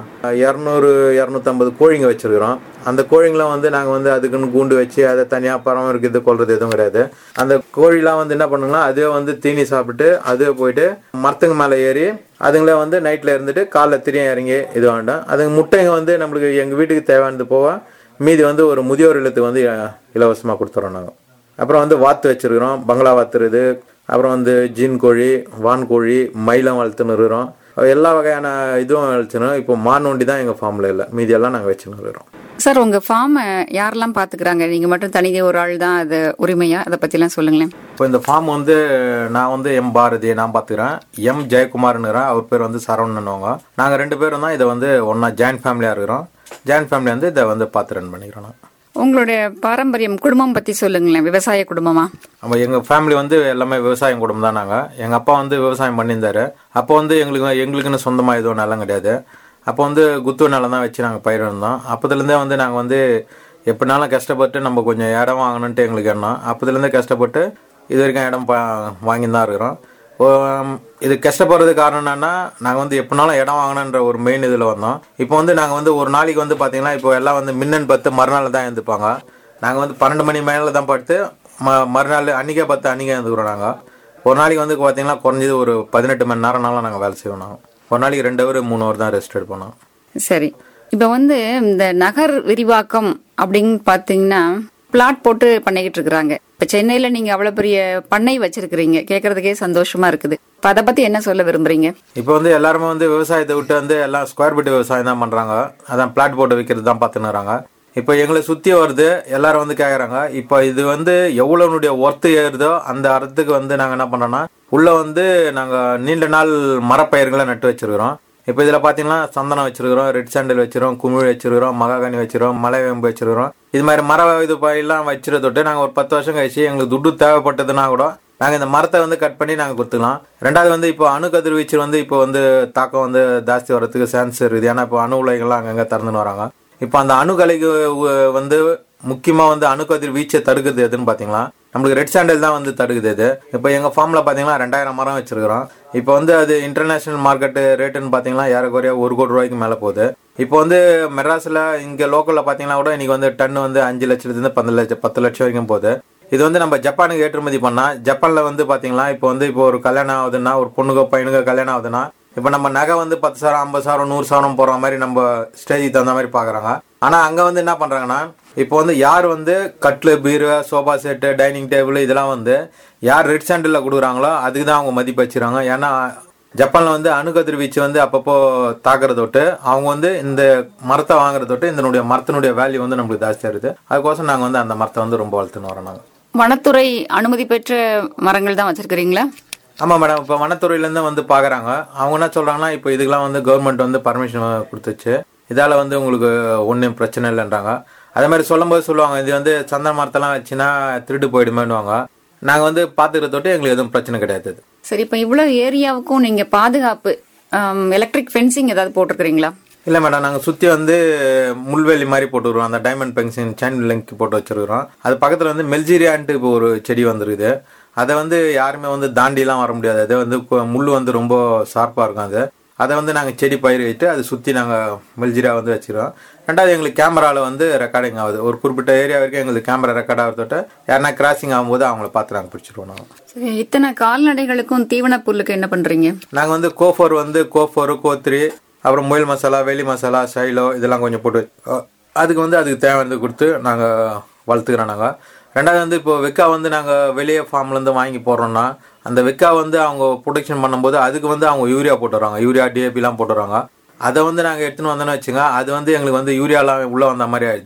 இரநூறு இரநூத்தம்பது கோழிங்க வச்சுருக்கிறோம் அந்த கோழிங்களாம் வந்து நாங்கள் வந்து அதுக்குன்னு கூண்டு வச்சு அதை தனியாக பராமரிக்கிறது கொள்வது எதுவும் கிடையாது அந்த கோழிலாம் வந்து என்ன பண்ணுங்கன்னா அதுவே வந்து தீனி சாப்பிட்டு அதுவே போயிட்டு மரத்துக்கு மேலே ஏறி அதுங்களே வந்து நைட்டில் இருந்துட்டு காலைல திரியும் இறங்கி இது வேண்டாம் அதுங்க முட்டைங்க வந்து நம்மளுக்கு எங்கள் வீட்டுக்கு தேவையானது போக மீதி வந்து ஒரு முதியோர் இல்லத்துக்கு வந்து இலவசமாக கொடுத்துறோம் நாங்கள் அப்புறம் வந்து வாத்து வச்சிருக்கிறோம் பங்களா வாத்துறது அப்புறம் வந்து ஜீன் கோழி வான் கோழி மயிலம் வளர்த்துன்னு இருக்கிறோம் எல்லா வகையான இதுவும் வளர்த்துனோம் இப்போ மான் ஒண்டி தான் எங்கள் ஃபார்மில் இல்லை மீதி எல்லாம் நாங்கள் வச்சுன்னு இருக்கிறோம் சார் உங்க ஃபார்மை யாரெல்லாம் பாத்துக்கிறாங்க நீங்க மட்டும் தனியே ஒரு ஆள் தான் அது உரிமையா அதை பத்திலாம் சொல்லுங்களேன் இப்போ இந்த ஃபார்ம் வந்து நான் வந்து எம் பாரதி நான் பார்த்துக்கிறேன் எம் ஜெயக்குமார்னுங்கிறேன் அவர் பேர் வந்து சரவணன்னுவாங்க நாங்கள் ரெண்டு பேரும் தான் இதை வந்து ஒன்றா ஜாயின்ட் ஃபேமிலியாக இருக்கிறோம் ஜாயின்ட் ஃபேமிலி வந்து இதை வந்து பார்த்து ரன் பண்ணிக்கிறோம் நான் உங்களுடைய பாரம்பரியம் குடும்பம் பத்தி சொல்லுங்களேன் விவசாய குடும்பமா நம்ம எங்கள் ஃபேமிலி வந்து எல்லாமே விவசாயம் குடும்பம் தான் நாங்கள் எங்கள் அப்பா வந்து விவசாயம் பண்ணியிருந்தாரு அப்போ வந்து எங்களுக்கு எங்களுக்குன்னு சொந்தமாக எதுவும் நிலம் கிடையாது அப்போ வந்து குத்து நிலம் தான் வச்சு நாங்கள் பயிரிருந்தோம் அப்போதுலேருந்தே வந்து நாங்கள் வந்து எப்படினாலும் கஷ்டப்பட்டு நம்ம கொஞ்சம் இடம் வாங்கணுன்ட்டு எங்களுக்கு எண்ணம் அப்போதுலேருந்தே கஷ்டப்பட்டு இது வரைக்கும் இடம் பா வாங்கி தான் இருக்கிறோம் ஓ, இது கஷ்டப்படுறது காரணம் என்னன்னா நாங்கள் வந்து எப்படினாலும் இடம் வாங்கணுன்ற ஒரு மெயின் இதில் வந்தோம் இப்போ வந்து நாங்கள் வந்து ஒரு நாளைக்கு வந்து பார்த்தீங்கன்னா இப்போ எல்லாம் வந்து மின்னன் பத்து மறுநாள் தான் எழுந்துப்பாங்க நாங்கள் வந்து பன்னெண்டு மணி மேலே தான் படுத்து ம மறுநாள் அன்றைக்கே பத்து அன்றைக்கே எழுந்துக்கிறோம் நாங்கள் ஒரு நாளைக்கு வந்து பார்த்தீங்கன்னா குறைஞ்சது ஒரு பதினெட்டு மணி நேரம்னாலும் நாங்கள் வேலை செய்வோம் நாங்கள் ஒரு நாளைக்கு ரெண்டு ஹவர் மூணு ஹவர் தான் ரெஸ்ட் எடுப்போம் நாங்கள். சரி இப்ப வந்து இந்த நகர் விரிவாக்கம் அப்படின்னு பாத்தீங்கன்னா பிளாட் போட்டு பண்ணிக்கிட்டு இருக்கிறாங்க இப்ப சென்னையில நீங்க அவ்வளவு பெரிய பண்ணை வச்சிருக்கிறீங்க கேக்குறதுக்கே சந்தோஷமா இருக்குது இப்ப அதை பத்தி என்ன சொல்ல விரும்புறீங்க இப்போ வந்து எல்லாருமே வந்து விவசாயத்தை விட்டு வந்து எல்லாம் ஸ்கொயர் ஃபீட் விவசாயம் தான் பண்ணுறாங்க அதான் பிளாட் போட்டு விற்கிறது தான் பார்த்துன்னுறாங்க இப்போ எங்களை சுற்றி வருது எல்லாரும் வந்து கேட்குறாங்க இப்போ இது வந்து எவ்வளோனுடைய ஒர்த்து ஏறுதோ அந்த அறத்துக்கு வந்து நாங்கள் என்ன பண்ணுறோன்னா உள்ளே வந்து நாங்கள் நீண்ட நாள் மரப்பயிர்களை நட்டு வச்சிருக்கிறோம் இப்போ இதில் பார்த்தீங்கன்னா சந்தனம் வச்சிருக்கிறோம் ரெட் சாண்டல் வச்சிருக்கிறோம் குமிழ் வச்சிருக்கிறோம் மகாகனி வச்சிருக்கிறோம் மலைவேம்பு வச்சிருக்கிறோம் இது மாதிரி மர இது பயிரெல்லாம் வச்சிருந்தொட்டு நாங்கள் ஒரு பத்து வருஷம் கழிச்சு எங்களுக்கு துட்டு தேவைப்பட்டதுன்னா கூட நாங்கள் இந்த மரத்தை வந்து கட் பண்ணி நாங்கள் கொடுத்துக்கலாம் ரெண்டாவது வந்து இப்போ அணு கதிர்வீச்சு வந்து இப்போ வந்து தாக்கம் வந்து ஜாஸ்தி வரதுக்கு சான்ஸ் இருக்குது ஏன்னா இப்போ அணு உலைகள்லாம் அங்கங்கே திறந்துன்னு வராங்க இப்போ அந்த அணுகலைக்கு உ- வந்து முக்கியமாக வந்து அணு கதிர் வீச்சை தடுக்குது எதுன்னு பார்த்தீங்களா நம்மளுக்கு ரெட் சாண்டல் தான் வந்து தடுக்குது இது இப்போ எங்கள் ஃபார்மில் பார்த்தீங்கன்னா ரெண்டாயிரம் மரம் வச்சிருக்கிறோம் இப்போ வந்து அது இன்டர்நேஷனல் மார்க்கெட்டு ரேட்டுன்னு பார்த்தீங்கன்னா ஏறக்குறைய ஒரு கோடி ரூபாய்க்கு மேலே போகுது இப்போ வந்து மெட்ராஸில் இங்கே லோக்கலில் பார்த்தீங்கன்னா கூட இன்னைக்கு வந்து டன் வந்து அஞ்சு லட்சத்துலேருந்து பத்து லட்சம் பத்து லட்சம் வரைக்கும் போகுது இது வந்து நம்ம ஜப்பானுக்கு ஏற்றுமதி பண்ணா ஜப்பான்ல வந்து பாத்தீங்களா இப்போ வந்து இப்போ ஒரு கல்யாணம் ஆகுதுன்னா ஒரு பொண்ணுக்கோ பையனுக்கோ கல்யாணம் ஆகுதுன்னா இப்போ நம்ம நகை வந்து பத்து சாரம் ஐம்பது சாரம் நூறு சாரம் போடுற மாதிரி நம்ம ஸ்டேஜுக்கு தகுந்த மாதிரி பாக்குறாங்க ஆனா அங்க வந்து என்ன பண்றாங்கன்னா இப்போ வந்து யார் வந்து கட்லு பீரோ சோஃபா செட்டு டைனிங் டேபிள் இதெல்லாம் வந்து யார் ரெட் சாண்டில் கொடுக்குறாங்களோ அதுக்கு தான் அவங்க மதிப்பு வச்சுறாங்க ஏன்னா ஜப்பான்ல வந்து அணுகதிர் வீச்சு வந்து அப்பப்போ தாக்குறத தொட்டு அவங்க வந்து இந்த மரத்தை வாங்குறத தொட்டு இதனுடைய மரத்தினுடைய வேல்யூ வந்து நம்மளுக்கு ஜாஸ்தியா இருக்குது அதுக்கோசம் நாங்க வந்து அந்த மரத்தை வந்து ரொம்ப வளர்த்துன்னு வரோம் நாங்க வனத்துறை அனுமதி பெற்ற மரங்கள் தான் வச்சிருக்கிறீங்களா ஆமா மேடம் இப்போ வனத்துறையிலேருந்து வந்து பார்க்குறாங்க அவங்க என்ன சொல்றாங்கன்னா இப்போ இதுக்கெல்லாம் வந்து கவர்மெண்ட் வந்து பர்மிஷன் கொடுத்துச்சு இதால வந்து உங்களுக்கு ஒன்றும் பிரச்சனை இல்லைன்றாங்க அதே மாதிரி சொல்லும்போது சொல்லுவாங்க இது வந்து சந்தன மரத்தெல்லாம் வச்சுன்னா திருட்டு போயிடுமேன்னுவாங்க நாங்கள் வந்து பார்த்துக்கிறத தொட்டு எங்களுக்கு எதுவும் பிரச்சனை கிடையாது இது. சரி இப்ப இவ்வளவு ஏரியாவுக்கும் நீங்க பாதுகாப்பு எலக்ட்ரிக் ஃபென்சிங் ஏதாவது போட்டிருக்கிறீங்களா இல்லை மேடம் நாங்கள் சுற்றி வந்து முள்வேலி மாதிரி போட்டுருவோம் அந்த டைமண்ட் பென்சின் செயின் லிங்க் போட்டு வச்சிருக்கிறோம் அது பக்கத்தில் வந்து மெல்ஜீரியான்ட்டு இப்போ ஒரு செடி வந்துருக்குது அதை வந்து யாருமே வந்து தாண்டிலாம் வர முடியாது அது வந்து கு- முள் வந்து ரொம்ப ஷார்ப்பாக இருக்கும் அது அதை வந்து நாங்கள் செடி பயிர் வைத்து அதை சுற்றி நாங்கள் மெல்ஜீரியா வந்து வச்சிருக்கோம் ரெண்டாவது எங்களுக்கு கேமராவில் வந்து ரெக்கார்டிங் ஆகுது ஒரு குறிப்பிட்ட ஏரியா வரைக்கும் எங்களுக்கு கேமரா ரெக்கார்ட் ஆகிறதோட்ட யாருனா கிராசிங் ஆகும்போது அவங்கள பார்த்து நாங்கள் பிடிச்சிருவோம் நாங்கள் சரி இத்தனை கால்நடைகளுக்கும் தீவன புல்லுக்கு என்ன பண்றீங்க நாங்கள் வந்து கோஃபோர் வந்து கோஃபோர் கோத்ரி அப்புறம் முயல் மசாலா வெளி மசாலா சைலோ இதெல்லாம் கொஞ்சம் போட்டு அஹ், அதுக்கு வந்து அதுக்கு தேவையானது கொடுத்து நாங்கள் வளர்த்துக்கிறோம் நாங்கள் ரெண்டாவது வந்து இப்போ வெக்கா வந்து நாங்கள் வெளியே ஃபார்ம்லேருந்து வாங்கி போடுறோம்னா அந்த வெக்கா வந்து அவங்க ப்ரொடக்ஷன் பண்ணும்போது அதுக்கு வந்து அவங்க யூரியா போட்டுறாங்க யூரியா டிஏபிலாம் போட்டுறாங்க அதை வந்து நாங்கள் எடுத்துன்னு வந்தோம்னு வச்சுங்க அது வந்து எங்களுக்கு வந்து யூரியாலாம் உள்ளே வந்த மாதிரி ஆயிடுது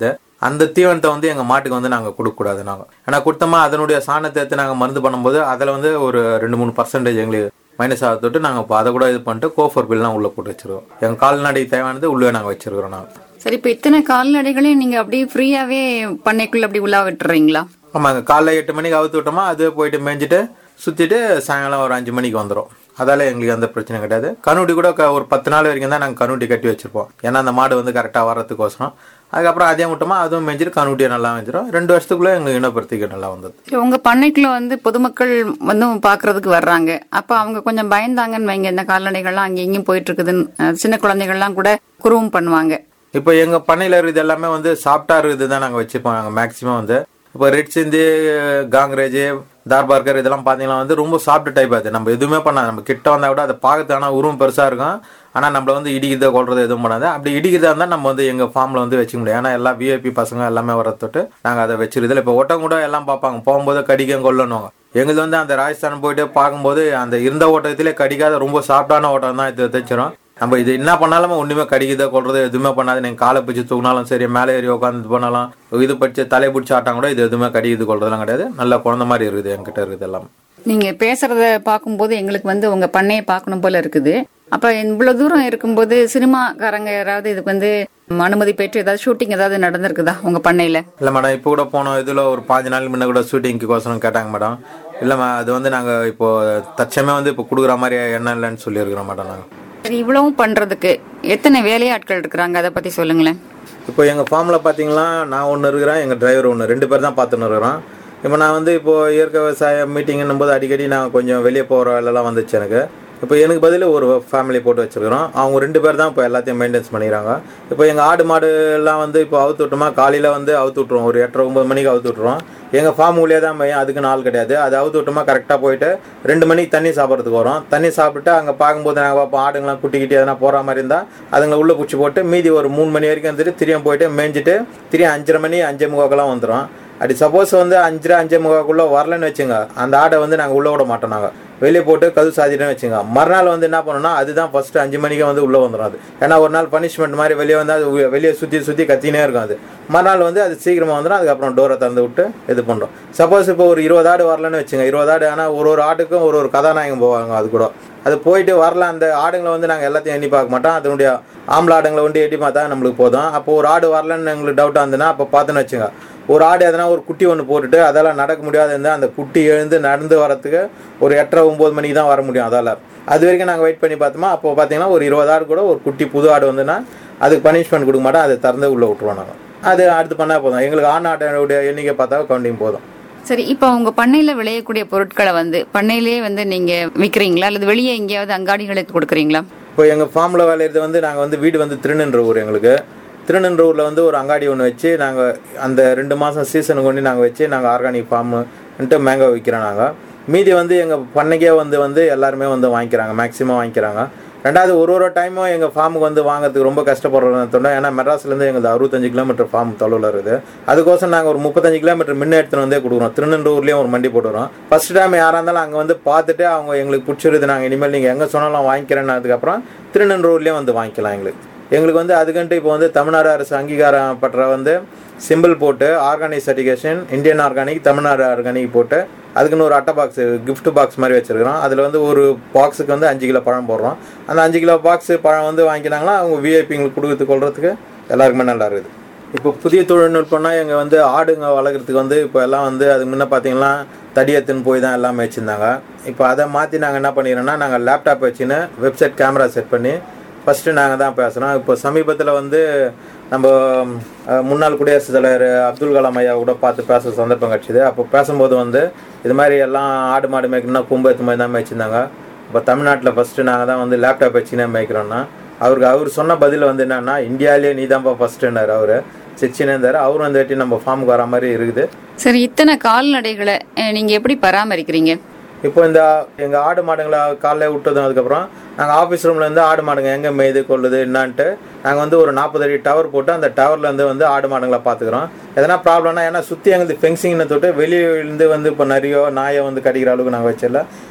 அந்த தீவனத்தை வந்து எங்கள் மாட்டுக்கு வந்து நாங்கள் கொடுக்கக்கூடாது நாங்கள் ஏன்னா கொடுத்தோமா அதனுடைய சாணத்தை எடுத்து நாங்கள் மருந்து பண்ணும்போது அதில் வந்து ஒரு ரெண்டு மூணு பர்சன்டேஜ் எங்களுக்கு மைனஸ் ஆக தொட்டு நாங்கள் இப்போ அதை கூட இது பண்ணிட்டு கோஃபர் பில்லாம் உள்ளே போட்டு வச்சிருக்கோம் எங்கள் கால்நடைக்கு தேவையானது உள்ளே நாங்கள் வச்சிருக்கிறோம் நாங்கள் சரி இப்ப இத்தனை கால்நடைகளையும் நீங்க அப்படியே ஃப்ரீயாவே பண்ணைக்குள்ள அப்படி உலா விட்டுறீங்களா ஆமாங்க காலைல எட்டு மணிக்கு அவுத்து விட்டோமா அது போயிட்டு மேய்ஞ்சிட்டு சுற்றிட்டு சாயங்காலம் ஒரு அஞ்சு மணிக்கு வந்துடும் அதால எங்களுக்கு எந்த பிரச்சனையும் கிடையாது கண்ணுட்டி கூட க- ஒரு பத்து நாள் வரைக்கும் தான் நாங்கள் கண்ணுட்டி கட்டி வச்சிருப்போம் ஏன்னா அந்த மாடு வந்து கரெக்டாக வர்றதுக்கோசரம் அதுக்கப்புறம் அதே விட்டோமா அதுவும் மேய்ஞ்சிட்டு கண்ணுட்டியை நல்லா மேய்ஞ்சிரும் ரெண்டு வருஷத்துக்குள்ளே எங்களுக்கு இனப்பெருத்திக்கு நல்லா வந்தது சரி, உங்க பண்ணைக்குள்ள வந்து பொதுமக்கள் வந்து பாக்குறதுக்கு வர்றாங்க அப்ப அவங்க கொஞ்சம் பயந்தாங்கன்னு வைங்க இந்த கால்நடைகள்லாம் அங்க இங்கேயும் போயிட்டு இருக்குதுன்னு அஹ், சின்ன குழந்தைகள்லாம் கூட குருவும் பண்ணுவாங்க இப்போ எங்கள் பண்ணையில் இருக்குது எல்லாமே வந்து சாஃப்டாக இருக்குது தான் நாங்கள் வச்சுப்போம் நாங்கள் மேக்ஸிமம் வந்து இப்போ ரெட் சிந்தி காங்கிரேஜ் தார்பார்கர் இதெல்லாம் பார்த்தீங்கன்னா வந்து ரொம்ப சாஃப்ட் டைப் அது நம்ம எதுவுமே பண்ணாது நம்ம கிட்ட வந்தால் கூட அதை பார்க்கறது ஆனால் உருவம் பெருசாக இருக்கும் ஆனால் நம்மள வந்து இடிக்கிறத கொள்றது எதுவும் பண்ணாது அப்படி இடிக்கிறதா இருந்தால் நம்ம வந்து எங்கள் ஃபார்மில் வந்து வச்சுக்க முடியும் ஏன்னா எல்லா விஐபி பசங்க எல்லாமே வர தொட்டு நாங்கள் அதை வச்சிருதில்ல இப்போ ஒட்டம் கூட எல்லாம் பார்ப்பாங்க போகும்போது கடிக்க கொல்லணும் எங்களுக்கு வந்து அந்த ராஜஸ்தான் போயிட்டு பார்க்கும்போது அந்த இருந்த ஓட்டத்திலே கடிக்காத ரொம்ப சாஃப்டான ஓட்டம் தான் இது தைச்சிரும் நம்ம இது என்ன பண்ணாலுமே ஒண்ணுமே கடிக்குதோ கொள்றது எதுவுமே பண்ணாது நீங்க காலை பிடிச்சி தூக்கினாலும் சரி மேலே ஏறி உட்காந்து போனாலும் இது படிச்சு தலை பிடிச்சி ஆட்டம் கூட இது எதுவுமே கடிக்குது கொள்றதெல்லாம் கிடையாது நல்லா குழந்த மாதிரி இருக்குது என்கிட்ட இருக்குது எல்லாம் நீங்க பேசுறத பார்க்கும்போது எங்களுக்கு வந்து உங்க பண்ணையை பார்க்கணும் போல இருக்குது அப்ப இவ்வளவு தூரம் இருக்கும்போது சினிமாக்காரங்க யாராவது இதுக்கு வந்து அனுமதி பெற்று ஏதாவது ஷூட்டிங் ஏதாவது நடந்திருக்குதா உங்க பண்ணையில இல்லை மேடம் இப்போ கூட போனோம் இதில் ஒரு பாஞ்சு நாள் முன்ன கூட ஷூட்டிங்க்கு கோசரம் கேட்டாங்க மேடம் இல்லைம்மா அது வந்து நாங்கள் இப்போ தற்சமே வந்து இப்போ கொடுக்குற மாதிரி எண்ணம் இல்லைன்னு சொல்லியிருக்கிறோம் மேடம் நாங்கள் சரி இவ்வளவும் பண்றதுக்கு எத்தனை வேலையாட்கள் இருக்கிறாங்க அதை பத்தி சொல்லுங்களேன் இப்போ எங்கள் ஃபார்மில் பார்த்தீங்கன்னா நான் ஒன்று இருக்கிறேன் எங்கள் டிரைவர் ஒன்று ரெண்டு பேர் தான் பார்த்துன்னு இருக்கிறோம் இப்போ நான் வந்து இப்போ இயற்கை விவசாய மீட்டிங்னும் போது அடிக்கடி நான் கொஞ்சம் வெளியே போகிற வேலைலாம் வந்துச்சு எனக்கு இப்போ எனக்கு பதில் ஒரு ஃபேமிலி போட்டு வச்சிருக்கிறோம் அவங்க ரெண்டு பேர் தான் இப்போ எல்லாத்தையும் மெயின்டைன்ஸ் பண்ணிக்கிறாங்க இப்போ எங்கள் ஆடு மாடு எல்லாம் வந்து இப்போ அவுத்து விட்டோமா காலையில் வந்து அவுத்து விட்ருவோம் ஒரு எட்டரை ஒம்பது மணிக்கு அவுத்து விட்ருவோம் எங்கள் ஃபார்ம் உள்ளே தான் மையம் அதுக்கு நாள் கிடையாது அது அவுத்து விட்டோமா கரெக்டாக போயிட்டு ரெண்டு மணிக்கு தண்ணி சாப்பிட்றதுக்கு வரும் தண்ணி சாப்பிட்டு அங்கே பார்க்கும்போது நாங்கள் பார்ப்போம் ஆடுங்களாம் குட்டி கிட்டி எதனா போகிற மாதிரி இருந்தால் அதுங்களை உள்ளே பிடிச்சி போட்டு மீதி ஒரு மூணு மணி வரைக்கும் வந்துட்டு திரும்ப போயிட்டு மேய்ஞ்சிட்டு திரும்ப அஞ்சரை மணி அஞ்சே முக்காக்கெல்லாம் வந்துடும் அப்படி சப்போஸ் வந்து அஞ்சரை அஞ்சே முக்காக்குள்ளே வரலன்னு வச்சுங்க அந்த ஆடை வந்து நாங்கள் உள்ளே விட மாட்டோம் நாங்கள் வெளியே போட்டு கது சாதிட்டோன்னு வச்சுங்க மறுநாள் வந்து என்ன பண்ணோம்னா அதுதான் ஃபர்ஸ்ட் அஞ்சு மணிக்கு வந்து உள்ளே வந்துடும் அது ஏன்னா ஒரு நாள் பனிஷ்மெண்ட் மாதிரி வெளியே வந்து அது உ- வெளியே சுற்றி சுற்றி கத்தினே இருக்கும் அது மறுநாள் வந்து அது சீக்கிரமாக வந்துடும் அதுக்கப்புறம் டோரை திறந்து விட்டு இது பண்ணுறோம் சப்போஸ் இப்போ ஒரு இருபது ஆடு வரலன்னு வச்சுங்க இருபது ஆடு ஆனால் ஒரு ஒரு ஆட்டுக்கும் ஒரு ஒரு கதாநாயகம் போவாங்க அது கூட அது போயிட்டு வரல அந்த ஆடுங்களை வந்து நாங்கள் எல்லாத்தையும் எண்ணி பார்க்க மாட்டோம் அதனுடைய ஆம்பளை ஆடுங்களை வந்து எட்டி பார்த்தா நம்மளுக்கு போதும் அப்போ ஒரு ஆடு வரலன்னு எங்களுக்கு டவுட்டாக இருந்ததுன்னா அப்போ பார்த்துன்னு வச்சுங்க ஒரு ஆடு எதனா ஒரு குட்டி ஒன்று போட்டுட்டு அதெல்லாம் நடக்க முடியாது இருந்தால் அந்த குட்டி எழுந்து நடந்து வரத்துக்கு ஒரு எட்டரை ஒம்பது மணிக்கு தான் வர முடியும் அதால் அது வரைக்கும் நாங்கள் வெயிட் பண்ணி பார்த்தோமா அப்போ பார்த்தீங்கன்னா ஒரு இருபது ஆடு கூட ஒரு குட்டி புது ஆடு வந்துன்னா அதுக்கு பனிஷ்மெண்ட் கொடுக்க மாட்டோம் அதை திறந்து உள்ளே விட்ருவோம் நாங்கள் அது அடுத்து பண்ணால் போதும் எங்களுக்கு ஆண் ஆட்டோடைய எண்ணிக்கை பார்த்தா கவுண்டிங் போதும் சரி இப்போ உங்க பண்ணையில விளையக்கூடிய பொருட்களை வந்து பண்ணையிலேயே வந்து நீங்க விக்கிறீங்களா அல்லது வெளியே எங்கேயாவது அங்காடிகளுக்கு கொடுக்குறீங்களா இப்போ எங்கள் ஃபார்மில் விளையிறது வந்து நாங்கள் வந்து வீடு வந்து திருநென்ற ஊர் எங்களுக்கு திருநென்ற ஊரில் வந்து ஒரு அங்காடி ஒன்று வச்சு நாங்கள் அந்த ரெண்டு மாதம் சீசனுக்கு ஒன்று நாங்கள் வச்சு நாங்கள் ஆர்கானிக் ஃபார்முன்ட்டு மேங்கோ விற்கிறோம் நாங்கள் மீதி வந்து எங்கள் பண்ணைக்கே வந்து வந்து எல்லாருமே வந்து வாங்கிக்கிறாங்க மேக்ஸிமம் வாங்கிக்கிறாங்க ரெண்டாவது ஒரு ஒரு டைமும் எங்கள் ஃபார்முக்கு வந்து வாங்குறதுக்கு ரொம்ப கஷ்டப்படுறோம் தோணும் ஏன்னா மெட்ராஸ்லேருந்து எங்களுக்கு அறுபத்தஞ்சு கிலோமீட்டர் ஃபார்ம் தொலைவில் இருக்குது அதுக்கோசம் நாங்கள் ஒரு முப்பத்தஞ்சு கிலோமீட்டர் முன்ன எடுத்துன்னு வந்தே கொடுக்குறோம் திருநெண்டூர்லேயும் ஒரு மண்டி போட்டுறோம் ஃபர்ஸ்ட் டைம் யாராக இருந்தாலும் அங்கே வந்து பார்த்துட்டு அவங்க எங்களுக்கு பிடிச்சிருது நாங்கள் இனிமேல் நீங்கள் எங்கே சொன்னாலும் வாங்கிக்கிறேன்னு அதுக்கப்புறம் திருநெண்டூர்லேயும் வந்து வாங்கிக்கலாம் எங்களுக்கு எங்களுக்கு வந்து அதுக்குன்ட்டு இப்போ வந்து தமிழ்நாடு அரசு அங்கீகாரம் பெற்ற வந்து சிம்பிள் போட்டு organic certification Indian organic Tamil Nadu organic போட்டு அதுக்குன்னு ஒரு அட்டை பாக்ஸ் gift பாக்ஸ் மாதிரி வச்சிருக்கிறோம் அதில் வந்து ஒரு பாக்ஸுக்கு வந்து அஞ்சு கிலோ பழம் போடுறோம் அந்த அஞ்சு கிலோ பாக்ஸ் பழம் வந்து வாங்கினாங்கன்னா அவங்க விஐபிங்களுக்கு கொடுக்கறது கொள்றதுக்கு எல்லாருக்குமே நல்லா இருக்குது இப்போ புதிய தொழில்நுட்பம்னா எங்கள் வந்து ஆடுங்க வளர்க்குறதுக்கு வந்து இப்போ எல்லாம் வந்து அதுக்கு முன்ன பார்த்தீங்கன்னா தடியத்துன்னு போய் தான் எல்லாமே வச்சுருந்தாங்க இப்போ அதை மாற்றி நாங்கள் என்ன பண்ணிக்கிறோன்னா நாங்கள் லேப்டாப் வச்சுன்னு வெப்சைட் கேமரா செட் பண்ணி ஃபஸ்ட்டு நாங்கள் தான் பேசுகிறோம் இப்போ சமீபத்தில் வந்து நம்ம அஹ், முன்னாள் குடியரசுத் தலைவர் அப்துல் கலாம் ஐயா கூட பார்த்து பேச சந்தர்ப்பம் கிடச்சிது அப்போ பேசும்போது வந்து இது மாதிரி எல்லாம் ஆடு மாடு மேய்க்கணும்னா கொம்பு எடுத்து மாதிரி தான் மேய்ச்சிருந்தாங்க இப்போ தமிழ்நாட்டில் ஃபஸ்ட்டு நாங்கள் தான் வந்து லேப்டாப் வச்சுனே மேய்க்கிறோன்னா அவருக்கு அவர் சொன்ன பதில் வந்து என்னன்னா இந்தியாவிலேயே நீ தான்ப்பா ஃபஸ்ட்டுன்னார் அவர் சிரிச்சுனே இருந்தார் அவரும் அந்த வாட்டி நம்ம ஃபார்முக்கு வர மாதிரி இருக்குது சரி இத்தனை கால்நடைகளை அஹ், நீங்க எப்படி பராமரிக்கிறீங்க இப்போ இந்த எங்கள் ஆடு மாடுங்களை காலைல விட்டதும் அதுக்கப்புறம் நாங்கள் ஆஃபீஸ் ரூம்லேருந்து ஆடு மாடுங்க எங்கே மேய்து கொள்ளுது என்னான்ட்டு நாங்கள் வந்து ஒரு நாற்பது அடி டவர் போட்டு அந்த டவர்லேருந்து வந்து ஆடு மாடுங்களை பார்த்துக்குறோம் எதனா ப்ராப்ளம்னா ஏன்னா சுற்றி எங்களுக்கு ஃபென்சிங்னு தொட்டு வெளியிலேருந்து வந்து இப்போ நிறைய நாயை வந்து கடிக்கிற அளவுக்கு நாங்கள் வச்சிடல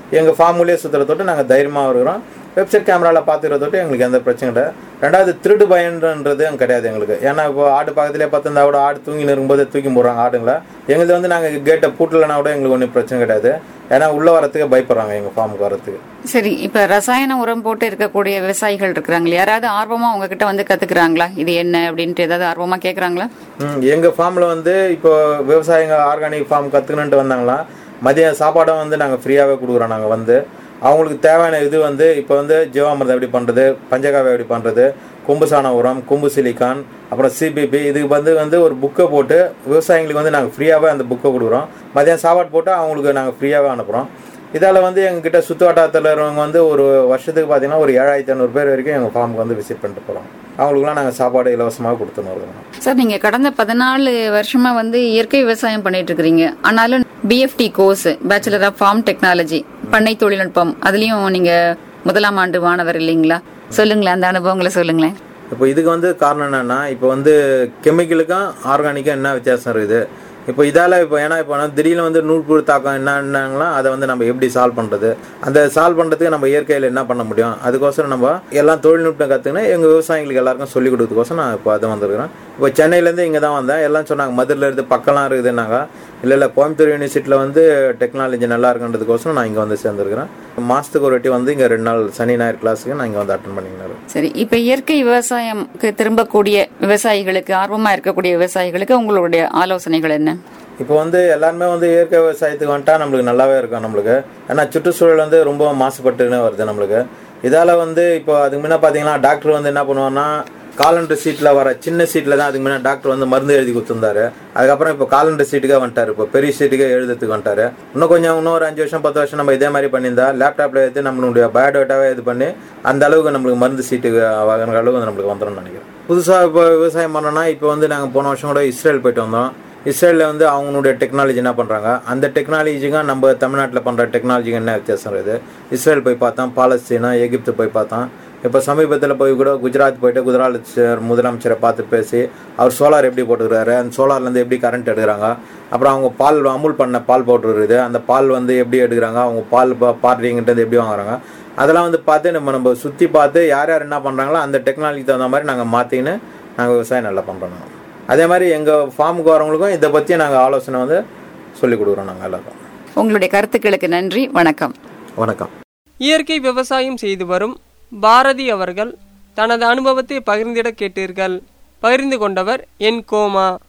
எங்கள் ஃபார்முலேயே சுற்றுற தொட்டு நாங்கள் தைரியமாக இருக்கிறோம் வெப்சைட் கேமராவில் பார்த்துக்கிற தொட்டு எங்களுக்கு எந்த பிரச்சனை கிடையாது ரெண்டாவது திருடு பயன்றது கிடையாது எங்களுக்கு ஏன்னா இப்போ ஆடு பக்கத்துலேயே பார்த்துருந்தா கூட ஆடு தூங்கி இருக்கும்போது தூக்கி போடுறாங்க ஆடுங்களை எங்களுக்கு வந்து நாங்கள் கேட்டை பூட்டலைனா கூட எங்களுக்கு ஒன்றும் பிரச்சனை கிடையாது ஏன்னா உள்ளே வரத்துக்கு பயப்படுறாங்க எங்கள் ஃபார்முக்கு வரத்துக்கு சரி இப்ப ரசாயன உரம் போட்டு இருக்கக்கூடிய விவசாயிகள் இருக்கிறாங்களே யாராவது ஆர்வமா உங்ககிட்ட வந்து கத்துக்கிறாங்களா இது என்ன அப்படின்ட்டு ஏதாவது ஆர்வமா கேக்குறாங்களா ம் எங்கள் ஃபார்மில் வந்து இப்போ விவசாயிங்க ஆர்கானிக் ஃபார்ம் கற்றுக்கணுன்ட்டு வந்தாங்களா மதிய சாப்பாடும் வந்து நாங்கள் ஃப்ரீயாகவே கொடுக்குறோம் நாங்கள் வந்து அவங்களுக்கு தேவையான இது வந்து இப்போ வந்து ஜீவாமிர்தம் எப்படி பண்ணுறது பஞ்சகாவை எப்படி பண்ணுறது கொம்பு சாண உரம் கொம்பு சிலிக்கான் அப்புறம் சிபிபி இதுக்கு வந்து வந்து ஒரு புக்கை போட்டு விவசாயிங்களுக்கு வந்து நாங்கள் ஃப்ரீயாகவே அந்த புக்கை கொடுக்குறோம் மதியம் சாப்பாடு போட்டு அவங்களுக்கு நாங்கள் ஃப்ரீயாகவே அனுப்புகிறோம் இதால் வந்து எங்ககிட்ட சுற்று வட்டாரத்தில் இருக்கிறவங்க வந்து ஒரு வருஷத்துக்கு பார்த்தீங்கன்னா ஒரு ஏழாயிரத்தி ஐநூறு பேர் வரைக்கும் எங்கள் ஃபார்முக்கு வந்து விசிட் பண்ணிட்டு போகிறோம் அவங்களுக்குலாம் நாங்கள் சாப்பாடு இலவசமாக கொடுத்துன்னு வருவோம் சார் நீங்க கடந்த பதினாலு வருஷமா வந்து இயற்கை விவசாயம் பண்ணிட்டு இருக்கிறீங்க ஆனாலும் BFT course bachelor of farm technology பண்ணை தொழில்நுட்பம் அதுலயும் நீங்க முதலாம் ஆண்டு மாணவர் இல்லைங்களா சொல்லுங்களேன் அந்த அனுபவங்களை சொல்லுங்களேன் இப்போ இதுக்கு வந்து காரணம் என்னன்னா இப்போ வந்து கெமிக்கலுக்கும் ஆர்கானிக்கும் என்ன வித்தியாசம் இருக்குது இப்போ இதால் இப்போ ஏன்னா இப்போ வந்து திடீர்னு வந்து நூற்புழு தாக்கம் என்னன்னாங்களா அதை வந்து நம்ம எப்படி சால்வ் பண்ணுறது அந்த சால்வ் பண்ணுறதுக்கு நம்ம இயற்கையில் என்ன பண்ண முடியும் அதுக்கோசரம் நம்ம எல்லாம் தொழில்நுட்பம் கற்றுக்கினா எங்கள் விவசாயிகளுக்கு எல்லாருக்கும் சொல்லிக் கொடுத்ததுக்கோசரம் நான் இப்போ அதை வந்திருக்கிறேன் இப்போ சென்னையிலேருந்து இங்கே தான் வந்தேன் எல்லாம் சொன்னாங்க மதுரில் இருந்து பக்கம்லாம் இருக்குதுன்னாங்க இல்லை இல்லை கோயம்புத்தூர் யூனிவர்சிட்டியில் வந்து டெக்னாலஜி நல்லா இருக்குன்றதுக்கோசரம் நான் இங்கே வந்து சேர்ந்துருக்கிறேன் மாதத்துக்கு ஒரு வாட்டி வந்து இங்கே ரெண்டு நாள் சனி ஞாயிறு கிளாஸுக்கு நான் இங்கே வந்து அட்டன் பண்ணிக்கிறேன் சரி இப்ப இயற்கை விவசாயம்க்கு திரும்பக்கூடிய விவசாயிகளுக்கு ஆர்வமா இருக்கக்கூடிய விவசாயிகளுக்கு உங்களுடைய ஆலோசனைகள் என்ன இப்போ வந்து எல்லாருமே வந்து இயற்கை விவசாயத்துக்கு வந்துட்டா நம்மளுக்கு நல்லாவே இருக்கும் நம்மளுக்கு ஏன்னா சுற்றுச்சூழல் வந்து ரொம்ப மாசுபட்டுன்னு வருது நம்மளுக்கு இதால் வந்து இப்போ அதுக்கு முன்ன பார்த்தீங்கன்னா டாக்டர் வந்து என்ன பண்ணுவாங்கன்னா காலண்டர் சீட்டில் வர சின்ன சீட்டில் தான் அதுக்கு முன்னே டாக்டர் வந்து மருந்து எழுதி கொடுத்துருந்தாரு அதுக்கப்புறம் இப்போ காலண்டர் சீட்டுக்கே வந்துட்டார் இப்போ பெரிய சீட்டுக்கே எழுதுறதுக்கு வந்துட்டாரு இன்னும் கொஞ்சம் இன்னும் ஒரு அஞ்சு வருஷம் பத்து வருஷம் நம்ம இதே மாதிரி பண்ணியிருந்தா லேப்டாப்பில் எடுத்து நம்மளுடைய பயோடேட்டாவே இது பண்ணி அந்த அளவுக்கு நம்மளுக்கு மருந்து சீட்டுக்கு வாங்குற அளவுக்கு நம்மளுக்கு வந்துடும் நினைக்கிறேன் புதுசாக இப்போ விவசாயம் பண்ணோன்னா இப்போ வந்து நாங்கள் போன வருஷம் கூட இஸ்ரேல் போயிட்டு வந்தோம் இஸ்ரேலில் வந்து அவங்களுடைய டெக்னாலஜி என்ன பண்ணுறாங்க அந்த டெக்னாலஜிக்கும் நம்ம தமிழ்நாட்டில் பண்ணுற டெக்னாலஜிக்கு என்ன வித்தியாசம் இருக்குது இஸ்ரேல் போய் பார்த்தோம் பாலஸ்தீனா எகிப்து போய் பார்த்தோம் இப்போ சமீபத்தில் போய் கூட குஜராத் போயிட்டு குஜராத் முதலமைச்சரை பார்த்து பேசி அவர் சோலார் எப்படி போட்டுக்கிறாரு அந்த சோலார்லேருந்து எப்படி கரண்ட் எடுக்கிறாங்க அப்புறம் அவங்க பால் அமுல் பண்ண பால் பவுடர் இருக்குது அந்த பால் வந்து எப்படி எடுக்கிறாங்க அவங்க பால் பாட்ரிங்கிட்ட எப்படி வாங்குறாங்க அதெல்லாம் வந்து பார்த்து நம்ம நம்ம சுற்றி பார்த்து யார் யார் என்ன பண்ணுறாங்களோ அந்த டெக்னாலஜிக்கு தகுந்த மாதிரி நாங்கள் மாற்றிக்கின்னு நாங்கள் விவசாயம் நல்லா பண்ணுறோம் அதே மாதிரி எங்கள் ஃபார்முக்கு வரவங்களுக்கும் இதை பற்றி நாங்கள் ஆலோசனை வந்து சொல்லிக் கொடுக்குறோம் நாங்கள் எல்லாருக்கும் உங்களுடைய கருத்துக்களுக்கு நன்றி வணக்கம் வணக்கம் இயற்கை விவசாயம் செய்து வரும் பாரதி அவர்கள் தனது அனுபவத்தை பகிர்ந்திட கேட்டீர்கள் பகிர்ந்து கொண்டவர் என் கோமா